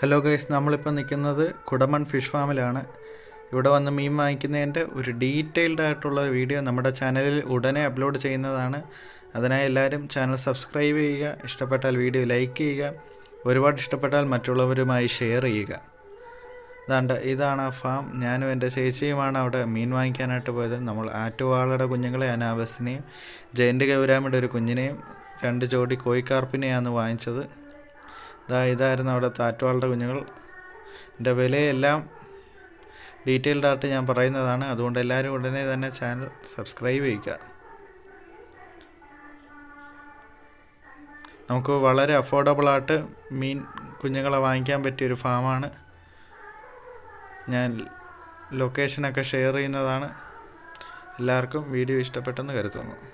hello guys നമ്മളിപ്പോൾ നിൽക്കുന്നത് കുടമൺ fish ഫാമിലാണ് ഇവിടെ വന്ന് മീൻ വാങ്ങിക്കുന്നതിൻ്റെ ഒരു ഡീറ്റെയിൽഡ് ആയിട്ടുള്ള വീഡിയോ നമ്മുടെ ചാനലിൽ ഉടനെ അപ്ലോഡ് ചെയ്യുന്നതാണ് അതിനായി എല്ലാവരും ചാനൽ സബ്സ്ക്രൈബ് ചെയ്യുക ഇഷ്ടപ്പെട്ടാൽ വീഡിയോ ലൈക്ക് ചെയ്യുക ഒരുപാട് ഇഷ്ടപ്പെട്ടാൽ മറ്റുള്ളവരുമായി ഷെയർ ചെയ്യുക ഇതാണ്ട് ഇതാണ് ആ ഫാം ഞാനും എൻ്റെ ചേച്ചിയുമാണ് അവിടെ മീൻ വാങ്ങിക്കാനായിട്ട് പോയത് നമ്മൾ ആറ്റുവാളയുടെ കുഞ്ഞുങ്ങളെ അനാബസിനെയും ജയൻ്റ് ഗൗരാമിയുടെ ഒരു കുഞ്ഞിനെയും രണ്ട് ജോഡി കോഴിക്കാർപ്പിനെയാണ് വാങ്ങിച്ചത് ഇതാ ഇതായിരുന്നു അവിടെ താറ്റുവാളുടെ കുഞ്ഞുങ്ങൾ എൻ്റെ വിലയെല്ലാം ഡീറ്റെയിൽഡ് ആയിട്ട് ഞാൻ പറയുന്നതാണ് അതുകൊണ്ട് എല്ലാവരും ഉടനെ തന്നെ ചാനൽ സബ്സ്ക്രൈബ് ചെയ്യുക നമുക്ക് വളരെ അഫോർഡബിൾ ആയിട്ട് മീൻ കുഞ്ഞുങ്ങളെ വാങ്ങിക്കാൻ പറ്റിയൊരു ഫാമാണ് ഞാൻ ലൊക്കേഷനൊക്കെ ഷെയർ ചെയ്യുന്നതാണ് എല്ലാവർക്കും വീഡിയോ ഇഷ്ടപ്പെട്ടെന്ന് കരുതുന്നു